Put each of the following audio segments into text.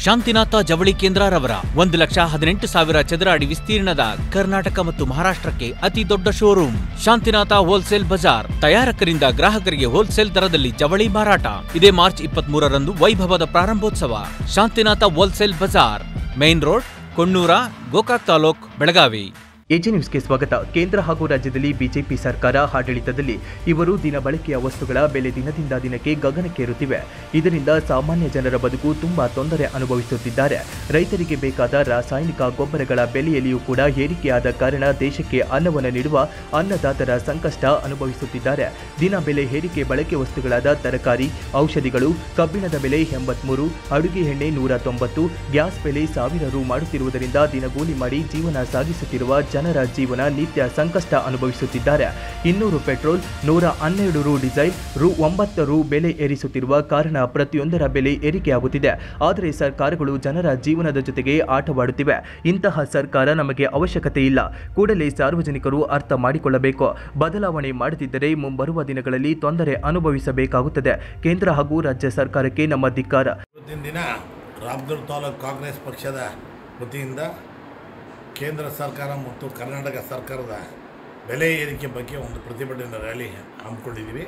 ಶಾಂತಿನಾಥ ಜವಳಿ ಕೇಂದ್ರರವರ ಒಂದು ಲಕ್ಷ ಹದಿನೆಂಟು ಸಾವಿರ ಚದರ ಅಡಿ ವಿಸ್ತೀರ್ಣದ ಕರ್ನಾಟಕ ಮತ್ತು ಮಹಾರಾಷ್ಟ್ರಕ್ಕೆ ಅತಿ ದೊಡ್ಡ ಶೋರೂಮ್ ಶಾಂತಿನಾಥ ಹೋಲ್ಸೇಲ್ ಬಜಾರ್ ತಯಾರಕರಿಂದ ಗ್ರಾಹಕರಿಗೆ ಹೋಲ್ಸೇಲ್ ದರದಲ್ಲಿ ಜವಳಿ ಮಾರಾಟ ಇದೇ ಮಾರ್ಚ್ ಇಪ್ಪತ್ತ್ ಮೂರರಂದು ವೈಭವದ ಪ್ರಾರಂಭೋತ್ಸವ Shantinatha wholesale Bazar main road Konnur Gokak taluk Belagavi AG ನ್ಯೂಸ್ಗೆ ಸ್ವಾಗತ ಕೇಂದ್ರ ಹಾಗೂ ರಾಜ್ಯದಲ್ಲಿ ಬಿಜೆಪಿ ಸರ್ಕಾರ ಆಡಳಿತದಲ್ಲಿ ಇವರು ದಿನ ಬಳಕೆಯ ವಸ್ತುಗಳ ಬೆಲೆ ದಿನದಿಂದ ದಿನಕ್ಕೆ ಗಗನಕ್ಕೇರುತ್ತಿವೆ ಇದರಿಂದ ಸಾಮಾನ್ಯ ಜನರ ಬದುಕು ತುಂಬಾ ತೊಂದರೆ ಅನುಭವಿಸುತ್ತಿದ್ದಾರೆ ರೈತರಿಗೆ ಬೇಕಾದ ರಾಸಾಯನಿಕ ಗೊಬ್ಬರಗಳ ಬೆಲೆಯಲ್ಲಿಯೂ ಕೂಡ ಏರಿಕೆಯಾದ ಕಾರಣ ದೇಶಕ್ಕೆ ಅನ್ನವನ್ನು ನೀಡುವ ಅನ್ನದಾತರ ಸಂಕಷ್ಟ ಅನುಭವಿಸುತ್ತಿದ್ದಾರೆ ದಿನ ಬೆಲೆ ಏರಿಕೆ ಬಳಕೆ ವಸ್ತುಗಳಾದ ತರಕಾರಿ ಔಷಧಿಗಳು ಕಬ್ಬಿಣದ ಬೆಲೆ ಎಂಬತ್ಮೂರು ಅಡುಗೆ ಎಣ್ಣೆ ನೂರ ತೊಂಬತ್ತು ಗ್ಯಾಸ್ ಬೆಲೆ ಸಾವಿರ ರು ಮಾಡುತ್ತಿರುವುದರಿಂದ ದಿನಗೂಲಿ ಮಾಡಿ ಜೀವನ ಸಾಗಿಸುತ್ತಿರುವ ಜನರ ಜೀವನ ನಿತ್ಯ ಸಂಕಷ್ಟ ಅನುಭವಿಸುತ್ತಿದ್ದಾರೆ ಇನ್ನೂರು ಪೆಟ್ರೋಲ್ ನೂರ ಹನ್ನೆರಡು ರು ಡೀಸೆಲ್ ರು ಒಂಬತ್ತು ರು ಬೆಲೆ ಏರಿಸುತ್ತಿರುವ ಕಾರಣ ಪ್ರತಿಯೊಂದರ ಬೆಲೆ ಏರಿಕೆಯಾಗುತ್ತಿದೆ ಆದರೆ ಸರ್ಕಾರಗಳು ಜನರ ಜೀವನದ ಜೊತೆಗೆ ಆಟವಾಡುತ್ತಿವೆ ಇಂತಹ ಸರ್ಕಾರ ನಮಗೆ ಅವಶ್ಯಕತೆ ಇಲ್ಲ ಕೂಡಲೇ ಸಾರ್ವಜನಿಕರು ಅರ್ಥ ಮಾಡಿಕೊಳ್ಳಬೇಕು ಬದಲಾವಣೆ ಮಾಡದಿದ್ದರೆ ಮುಂಬರುವ ದಿನಗಳಲ್ಲಿ ತೊಂದರೆ ಅನುಭವಿಸಬೇಕಾಗುತ್ತದೆ ಕೇಂದ್ರ ಹಾಗೂ ರಾಜ್ಯ ಸರ್ಕಾರಕ್ಕೆ ನಮ್ಮ ಧಿಕ್ಕಾರ ಇವತ್ತಿನ ದಿನ ರಾಮದುರ್ಗ ತಾಲೂಕು ಕಾಂಗ್ರೆಸ್ ಪಕ್ಷದ ವತಿಯಿಂದ ಕೇಂದ್ರ ಸರ್ಕಾರ ಮತ್ತು ಕರ್ನಾಟಕ ಸರ್ಕಾರದ ಬೆಲೆ ಏರಿಕೆ ಬಗ್ಗೆ ಒಂದು ಪ್ರತಿಭಟನಾ ರ್ಯಾಲಿ ಹಮ್ಮಿಕೊಂಡಿದ್ದೀವಿ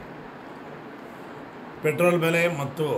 ಪೆಟ್ರೋಲ್ ಬೆಲೆ ಮತ್ತು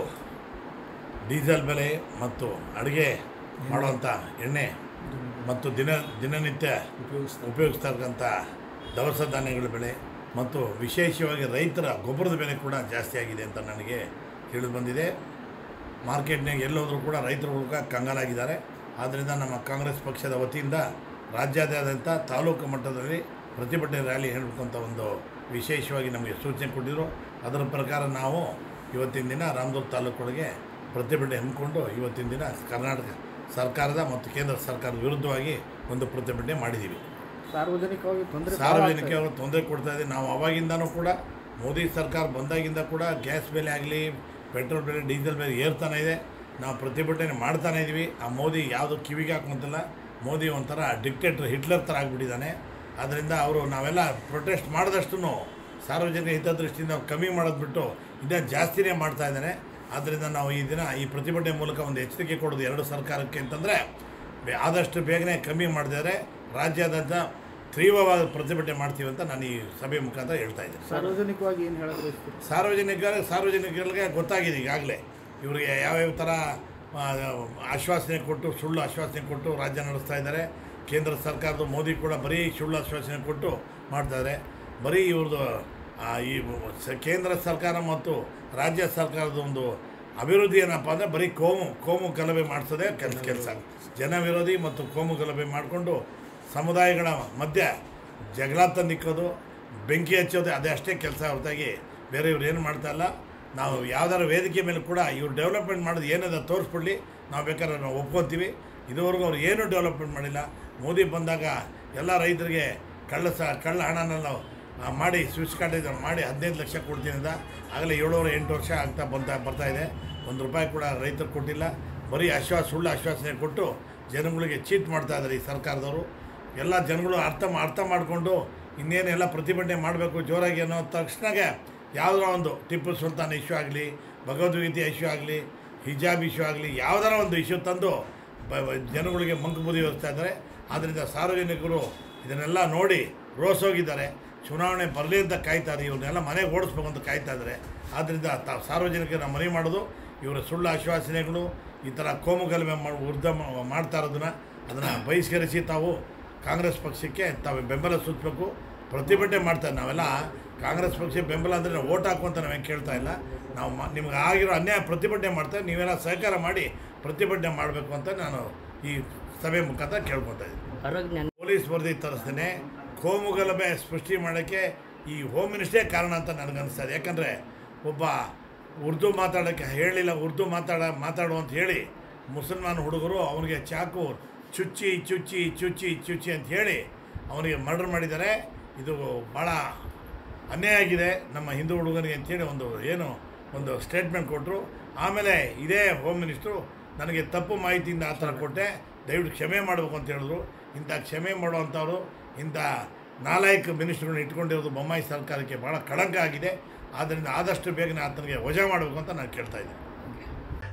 ಡೀಸೆಲ್ ಬೆಲೆ ಮತ್ತು ಅಡುಗೆ ಮಾಡುವಂಥ ಎಣ್ಣೆ ಮತ್ತು ದಿನ ದಿನನಿತ್ಯ ಉಪಯೋಗಿಸ್ತಕ್ಕಂಥ ದವಸ ಧಾನ್ಯಗಳ ಬೆಲೆ ಮತ್ತು ವಿಶೇಷವಾಗಿ ರೈತರ ಗೊಬ್ಬರದ ಬೆಲೆ ಕೂಡ ಜಾಸ್ತಿ ಆಗಿದೆ ಅಂತ ನನಗೆ ತಿಳಿದು ಬಂದಿದೆ ಮಾರ್ಕೆಟ್ನಾಗ ಎಲ್ಲೋದ್ರೂ ಕೂಡ ರೈತರು ಕೂಡ ಕಂಗಾಲಾಗಿದ್ದಾರೆ ಆದ್ದರಿಂದ ನಮ್ಮ ಕಾಂಗ್ರೆಸ್ ಪಕ್ಷದ ವತಿಯಿಂದ ರಾಜ್ಯಾದ್ಯಂತ ತಾಲೂಕು ಮಟ್ಟದಲ್ಲಿ ಪ್ರತಿಭಟನೆ ರ್ಯಾಲಿ ಹೇಳಬೇಕು ಅಂತ ಒಂದು ವಿಶೇಷವಾಗಿ ನಮಗೆ ಸೂಚನೆ ಕೊಟ್ಟಿದ್ದರು ಅದರ ಪ್ರಕಾರ ನಾವು ಇವತ್ತಿನ ದಿನ ರಾಮದುರ್ಗ ತಾಲೂಕೊಳಗೆ ಪ್ರತಿಭಟನೆ ಹಮ್ಮಿಕೊಂಡು ಇವತ್ತಿನ ದಿನ ಕರ್ನಾಟಕ ಸರ್ಕಾರದ ಮತ್ತು ಕೇಂದ್ರ ಸರ್ಕಾರದ ವಿರುದ್ಧವಾಗಿ ಒಂದು ಪ್ರತಿಭಟನೆ ಮಾಡಿದ್ದೀವಿ ಸಾರ್ವಜನಿಕವಾಗಿ ತೊಂದರೆ ಸಾರ್ವಜನಿಕ ಅವರು ತೊಂದರೆ ಕೊಡ್ತಾ ಇದೆ ನಾವು ಅವಾಗಿಂದನೂ ಕೂಡ ಮೋದಿ ಸರ್ಕಾರ ಬಂದಾಗಿಂದ ಕೂಡ ಗ್ಯಾಸ್ ಬೆಲೆ ಆಗಲಿ ಪೆಟ್ರೋಲ್ ಬೆಲೆ ಡೀಸೆಲ್ ಬೆಲೆ ಏರ್ತಾನೆ ಇದೆ ನಾವು ಪ್ರತಿಭಟನೆ ಮಾಡ್ತಾನೆ ಇದ್ದೀವಿ ಆ ಮೋದಿ ಯಾವುದು ಕಿವಿಗೆ ಹಾಕುವಂತಿಲ್ಲ ಮೋದಿ ಒಂಥರ ಡಿಕ್ಟೇಟರ್ ಹಿಟ್ಲರ್ ಥರ ಆಗಿಬಿಟ್ಟಿದ್ದಾನೆ ಆದ್ದರಿಂದ ಅವರು ನಾವೆಲ್ಲ ಪ್ರೊಟೆಸ್ಟ್ ಮಾಡಿದಷ್ಟು ಸಾರ್ವಜನಿಕ ಹಿತದೃಷ್ಟಿಯಿಂದ ಅವ್ರು ಕಮ್ಮಿ ಮಾಡೋದು ಬಿಟ್ಟು ಇದೇ ಜಾಸ್ತಿನೇ ಮಾಡ್ತಾ ಇದ್ದಾನೆ ಆದ್ದರಿಂದ ನಾವು ಈ ದಿನ ಈ ಪ್ರತಿಭಟನೆ ಮೂಲಕ ಒಂದು ಎಚ್ಚರಿಕೆ ಕೊಡೋದು ಎರಡು ಸರ್ಕಾರಕ್ಕೆ ಅಂತಂದರೆ ಬೆ- ಆದಷ್ಟು ಬೇಗನೆ ಕಮ್ಮಿ ಮಾಡಿದರೆ ರಾಜ್ಯಾದ್ಯಂತ ತೀವ್ರವಾದ ಪ್ರತಿಭಟನೆ ಮಾಡ್ತೀವಿ ಅಂತ ನಾನು ಈ ಸಭೆ ಮುಖಾಂತರ ಹೇಳ್ತಾ ಇದ್ದೀನಿ ಸಾರ್ವಜನಿಕವಾಗಿ ಏನು ಹೇಳೋದು ಬಯಸ್ತೀರಿ ಸಾರ್ವಜನಿಕರ ಸಾರ್ವಜನಿಕರಿಗೆ ಗೊತ್ತಾಗಿದೆ ಈಗಾಗಲೇ ಇವರಿಗೆ ಯಾವ್ಯಾವ ಥರ ಆ, ಆಶ್ವಾಸನೆ ಕೊಟ್ಟು ಸುಳ್ಳು ಆಶ್ವಾಸನೆ ಕೊಟ್ಟು ರಾಜ್ಯ ನಡೆಸ್ತಾ ಇದ್ದಾರೆ ಕೇಂದ್ರ ಸರ್ಕಾರದ ಮೋದಿ ಕೂಡ ಬರೀ ಸುಳ್ಳು ಆಶ್ವಾಸನೆ ಕೊಟ್ಟು ಮಾಡ್ತಾರೆ ಬರೀ ಇವ್ರದ್ದು ಆ, ಈ ಸ- ಕೇಂದ್ರ ಸರ್ಕಾರ ಮತ್ತು ರಾಜ್ಯ ಸರ್ಕಾರದ ಒಂದು ಅಭಿವೃದ್ಧಿ ಏನಪ್ಪ ಅಂದರೆ ಬರೀ ಕೋಮು ಕೋಮು ಗಲಭೆ ಮಾಡಿಸೋದೇ ಕೆಲಸ ಕೆಲಸ ಜನ ವಿರೋಧಿ ಮತ್ತು ಕೋಮು ಗಲಭೆ ಮಾಡಿಕೊಂಡು ಸಮುದಾಯಗಳ ಮಧ್ಯೆ ಜಗಳ ತಂದಿಕ್ಕೋದು ಬೆಂಕಿ ಹಚ್ಚೋದು ಅದೇ ಅಷ್ಟೇ ಕೆಲಸ ಹೊರತಾಗಿ ಬೇರೆ ಇವ್ರು ಏನು ಮಾಡ್ತಾ ಇಲ್ಲ ನಾವು ಯಾವ್ದಾರ ವೇದಿಕೆ ಮೇಲೆ ಕೂಡ ಇವ್ರು ಡೆವಲಪ್ಮೆಂಟ್ ಮಾಡೋದು ಏನದ ತೋರಿಸ್ಬಿಡ್ಲಿ ನಾವು ಬೇಕಾದ್ರೆ ನಾವು ಒಪ್ಕೊತೀವಿ ಇದುವರೆಗೂ ಅವ್ರು ಏನೂ ಡೆವಲಪ್ಮೆಂಟ್ ಮಾಡಿಲ್ಲ ಮೋದಿ ಬಂದಾಗ ಎಲ್ಲ ರೈತರಿಗೆ ಕಳ್ಳ ಸ ಕಳ್ಳ ಹಣನೆಲ್ಲ ಆ, ಮಾಡಿ ಸ್ವಿಚ್ ಕಾರ್ಡ್ ಇದು ಮಾಡಿ ಹದಿನೈದು ಲಕ್ಷ ಕೊಡ್ತೀನಿ ಅಂದ ಆಗಲೇ ಏಳುವರೆ ಎಂಟು ವರ್ಷ ಆಗ್ತಾ ಬಂತಾ ಬರ್ತಾ ಇದೆ ಒಂದು ರೂಪಾಯಿ ಕೂಡ ರೈತರು ಕೊಟ್ಟಿಲ್ಲ ಬರೀ ಆಶ್ವಾಸ ಸುಳ್ಳು ಆಶ್ವಾಸನೆ ಕೊಟ್ಟು ಜನಗಳಿಗೆ ಚೀಟ್ ಮಾಡ್ತಾ ಇದ್ದಾರೆ ಈ ಸರ್ಕಾರದವರು ಎಲ್ಲ ಜನಗಳು ಅರ್ಥ ಮಾ- ಅರ್ಥ ಮಾಡಿಕೊಂಡು ಇನ್ನೇನೆಲ್ಲ ಪ್ರತಿಭಟನೆ ಮಾಡಬೇಕು ಜೋರಾಗಿ ಅನ್ನೋ ತಕ್ಷಣಗೆ ಯಾವುದೋ ಒಂದು ಟಿಪ್ಪು ಸುಲ್ತಾನ್ ಇಶ್ಯೂ ಆಗಲಿ ಭಗವದ್ಗೀತೆ ಇಶ್ಯೂ ಆಗಲಿ ಹಿಜಾಬ್ ಇಶ್ಯೂ ಆಗಲಿ ಯಾವುದಾರ ಒಂದು ಇಶ್ಯೂ ತಂದು ಬ- ಬ- ಜನಗಳಿಗೆ ಮಂಕು ಬುದ್ಧಿ ವ್ಯವಸ್ಥೆ ಇದ್ದಾರೆ ಆದ್ದರಿಂದ ಸಾರ್ವಜನಿಕರು ಇದನ್ನೆಲ್ಲ ನೋಡಿ ರೋಸೋಗಿದ್ದಾರೆ ಚುನಾವಣೆ ಬರಲಿ ಅಂತ ಕಾಯ್ತಾರೆ ಇವ್ರನ್ನೆಲ್ಲ ಮನೆಗೆ ಓಡಿಸ್ಬೇಕು ಅಂತ ಕಾಯ್ತಾ ಇದ್ದಾರೆ ಆದ್ದರಿಂದ ತಾ ಸಾರ್ವಜನಿಕರನ್ನ ಮನವಿ ಮಾಡೋದು ಇವರ ಸುಳ್ಳು ಆಶ್ವಾಸನೆಗಳು ಈ ಥರ ಕೋಮು ಗಲಭೆ ಮಾಡಿ ಉರ್ಧ ಮಾ- ಮಾಡ್ತಾ ಇರೋದನ್ನ ಅದನ್ನು ಬಹಿಷ್ಕರಿಸಿ ತಾವು ಕಾಂಗ್ರೆಸ್ ಪಕ್ಷಕ್ಕೆ ತಾವು ಬೆಂಬಲ ಸೂಚಿಸಬೇಕು ಪ್ರತಿಭಟನೆ ಮಾಡ್ತಾರೆ ನಾವೆಲ್ಲ ಕಾಂಗ್ರೆಸ್ ಪಕ್ಷ ಬೆಂಬಲ ಅಂದರೆ ನಾವು ಓಟ್ ಹಾಕು ಅಂತ ನಾವೇನು ಕೇಳ್ತಾ ಇಲ್ಲ ನಾವು ಮ- ನಿಮ್ಗೆ ಆಗಿರೋ ಅನ್ಯಾಯ ಪ್ರತಿಭಟನೆ ಮಾಡ್ತಾರೆ ನೀವೆಲ್ಲ ಸಹಕಾರ ಮಾಡಿ ಪ್ರತಿಭಟನೆ ಮಾಡಬೇಕು ಅಂತ ನಾನು ಈ ಸಭೆ ಮುಖಾಂತರ ಕೇಳ್ಕೊತಾ ಇದ್ದೀನಿ ಪೊಲೀಸ್ ವರದಿ ತರಿಸ್ತೇನೆ ಕೋಮು ಗಲಭೆ ಸೃಷ್ಟಿ ಮಾಡೋಕ್ಕೆ ಈ ಹೋಮ್ ಮಿನಿಸ್ಟ್ರೇ ಕಾರಣ ಅಂತ ನನಗನ್ನಿಸ್ತದೆ ಯಾಕಂದರೆ ಒಬ್ಬ ಉರ್ದು ಮಾತಾಡೋಕ್ಕೆ ಹೇಳಿಲ್ಲ ಉರ್ದು ಮಾತಾಡ ಮಾತಾಡು ಅಂತ ಹೇಳಿ ಮುಸಲ್ಮಾನ್ ಹುಡುಗರು ಅವನಿಗೆ ಚಾಕು ಚುಚ್ಚಿ ಚುಚ್ಚಿ ಚುಚ್ಚಿ ಚುಚ್ಚಿ ಅಂತ ಹೇಳಿ ಅವನಿಗೆ ಮರ್ಡರ್ ಮಾಡಿದ್ದಾರೆ ಇದು ಭಾಳ ಅನ್ಯಾಯ ಆಗಿದೆ ನಮ್ಮ ಹಿಂದೂ ಹುಡುಗನಿಗೆ ಅಂತೇಳಿ ಒಂದು ಏನು ಒಂದು ಸ್ಟೇಟ್ಮೆಂಟ್ ಕೊಟ್ಟರು ಆಮೇಲೆ ಇದೇ ಹೋಮ್ ಮಿನಿಸ್ಟ್ರು ನನಗೆ ತಪ್ಪು ಮಾಹಿತಿಯಿಂದ ಆ ಥರ ಕೊಟ್ಟೆ ದಯವಿಟ್ಟು ಕ್ಷಮೆ ಮಾಡಬೇಕು ಅಂತ ಹೇಳಿದ್ರು ಇಂಥ ಕ್ಷಮೆ ಮಾಡುವಂಥವ್ರು ಇಂಥ ನಾಲಾಯಕ ಮಿನಿಸ್ಟ್ರುಗಳನ್ನ ಇಟ್ಕೊಂಡಿರೋದು ಬೊಮ್ಮಾಯಿ ಸರ್ಕಾರಕ್ಕೆ ಭಾಳ ಕಳಂಕ ಆಗಿದೆ ಆದ್ದರಿಂದ ಆದಷ್ಟು ಬೇಗನೆ ಆತನಿಗೆ ವಜಾ ಮಾಡಬೇಕು ಅಂತ ನಾನು ಕೇಳ್ತಾ ಇದ್ದೀನಿ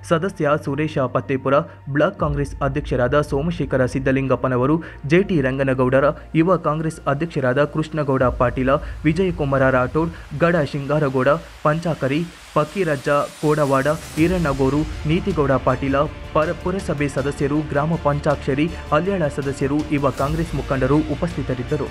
ಸದಸ್ಯ ಸುರೇಶ ಪತ್ತೇಪುರ ಬ್ಲಾಕ್ ಕಾಂಗ್ರೆಸ್ ಅಧ್ಯಕ್ಷರಾದ ಸೋಮಶೇಖರ ಸಿದ್ದಲಿಂಗಪ್ಪನವರು ಜೆಟಿ ರಂಗನಗೌಡರ ಯುವ ಕಾಂಗ್ರೆಸ್ ಅಧ್ಯಕ್ಷರಾದ ಕೃಷ್ಣಗೌಡ ಪಾಟೀಲ ವಿಜಯಕುಮಾರ ರಾಠೋಡ್ ಗಡ ಶಿಂಗಾರಗೌಡ ಪಂಚಾಕರಿ ಫಕೀರಜ್ಜ ಕೋಡವಾಡ ಈರಣ್ಣಗೋರು ನೀತಿಗೌಡ ಪಾಟೀಲ ಪರ ಪುರಸಭೆ ಸದಸ್ಯರು ಗ್ರಾಮ ಪಂಚಾಕ್ಷರಿ ಅಲ್ಯಾಳ ಸದಸ್ಯರು ಯುವ ಕಾಂಗ್ರೆಸ್ ಮುಖಂಡರು ಉಪಸ್ಥಿತರಿದ್ದರು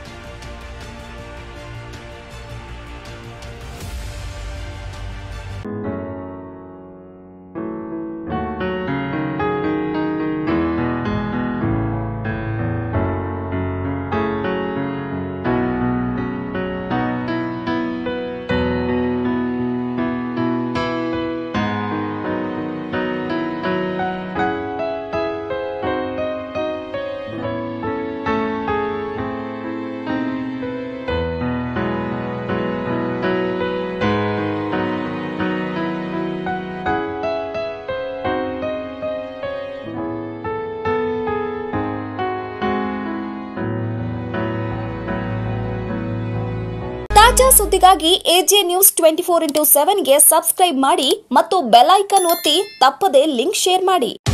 ತಾಜಾ ಸುದ್ದಿಗಾಗಿ AJ news twenty four into seven subscribe ಮಾಡಿ ಮತ್ತು ಬೆಲ್ ಐಕನ್ ಒತ್ತಿ ತಪ್ಪದೇ ಲಿಂಕ್ ಶೇರ್ ಮಾಡಿ